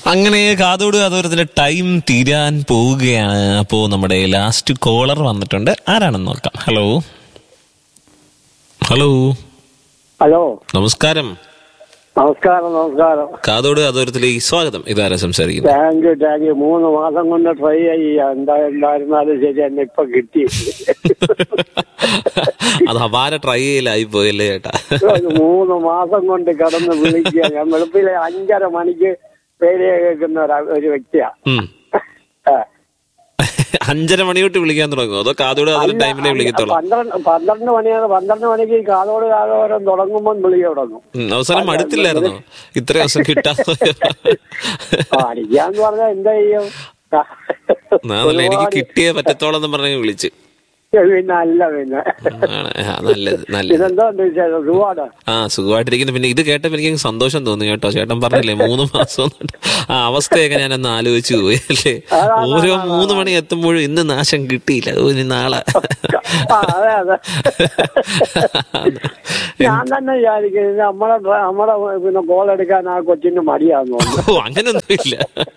അങ്ങനെ കാതോട് കാതോരത്തിന്റെ ടൈം തീരാൻ പോവുകയാണ് അപ്പോ നമ്മുടെ ലാസ്റ്റ് കോളർ വന്നിട്ടുണ്ട് ആരാണെന്ന് നോക്കാം ഹലോ ഹലോ ഹലോ നമസ്കാരം നമസ്കാരം നമസ്കാരം കാതോട് കാതോരത്തിലേക്ക് സ്വാഗതം ഇതാരാ സംസാരിക്കുന്നത് താങ്ക് യു താങ്ക് യു മൂന്ന് മാസം കൊണ്ട് ട്രൈ ചെയ്യാം എന്താ ഉണ്ടായിരുന്നാലും ശരി എന്നെ ഇപ്പൊ കിട്ടി അത് അപാര ട്രൈ ചെയ്യലായി പോയല്ലേ ചേട്ടാ ഒരു മൂന്ന് മാസം കൊണ്ട് കിടന്ന് വിളിക്കുക ഞാൻ വെളുപ്പിലെ അഞ്ചര മണിക്ക് പേര് കേൾക്കുന്ന ഒരു- ഒരു വ്യക്തിയാ ഉം. ആ. അഞ്ചര മണി തൊട്ട് വിളിക്കാൻ തുടങ്ങും അതോ കാതോട് കാതോര ടൈമിലേ വിളിക്കത്തുള്ളൂ പന്ത്രണ്ട് പന്ത്രണ്ട് മണിയാണ് പന്ത്രണ്ട് മണിക്ക് കാതോട് കാതോരം തുടങ്ങുമ്പോൾ വിളി തുടങ്ങും ഉം, അവസാനം മടുത്തില്ലായിരുന്നോ ഇത്ര ദിവസം കിട്ടാതെ അടിക്കാന്ന് പറഞ്ഞാൽ എന്താ ചെയ്യും അതല്ല എനിക്ക് ഒരുപാട് കിട്ടിയേ പറ്റത്തോളം എന്ന് പറഞ്ഞ് വിളിച്ച് പിന്നെ അല്ല പിന്നെ ആണ്. ആ, നല്ലത് നല്ലത് ഇതെന്തോ ഉണ്ട് വിശേഷം സുഖമാണ് ആ സുഖമായിട്ടിരിക്കുന്നു പിന്നെ ഇത് കേട്ടപ്പോ എനിക്ക് സന്തോഷം തോന്നി കേട്ടോ ചേട്ടൻ പറഞ്ഞില്ലേ മൂന്ന് മാസം കൊണ്ട് ആ അവസ്ഥയൊക്കെ ഞാനൊന്ന് ആലോചിച്ചു പോയി അല്ലേ ഓരോ മൂന്ന് മണി എത്തുമ്പോഴും ഇന്ന് നാശം കിട്ടിയില്ല ഓ, ഇനി നാളെ ആ, അതെ അതെ ഞാൻ തന്നെ വിചാരിക്കുന്നത് നമ്മളെ ഡ്ര- നമ്മളെ പിന്നെ കോൾ എടുക്കാൻ ആ കൊച്ചിന് മടിയാന്ന് തോന്നുന്നു ഓ അങ്ങനൊന്നുമില്ല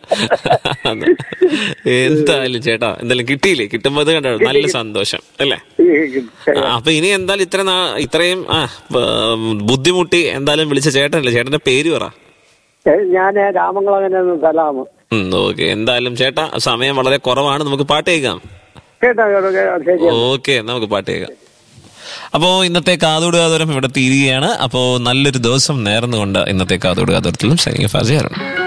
എന്തായാലും ചേട്ടാ എന്തായാലും കിട്ടിയില്ലേ കിട്ടുമ്പോ അത് കണ്ടോ നല്ല സന്തോഷം അല്ലേ ആ, അപ്പൊ ഇനി എന്തായാലും ഇത്ര നാ- ഇത്രയും ആ ബ- ബുദ്ധിമുട്ടി എന്തായാലും വിളിച്ച ചേട്ടനല്ലേ ചേട്ടന്റെ പേര് പറ ഞാൻ രാമംകുളങ്ങനെ സലാമ് ഓക്കെ എന്തായാലും ചേട്ടാ സമയം വളരെ കുറവാണ് നമുക്ക് പാട്ട് കേൾക്കാം കേട്ടോ കേട്ടോ കേട്ടോ ശരി ഓക്കെ നമുക്ക് പാട്ട് കേൾക്കാം അപ്പോ ഇന്നത്തെ കാതോട് കാതോരം ഇവിടെ തീരുകയാണ് അപ്പോ നല്ലൊരു ദിവസം നേർന്നുകൊണ്ട് ഇന്നത്തെ കാതോട് കാതോരത്തിലും സൈനിക ഫാസിയാറുണ്ട്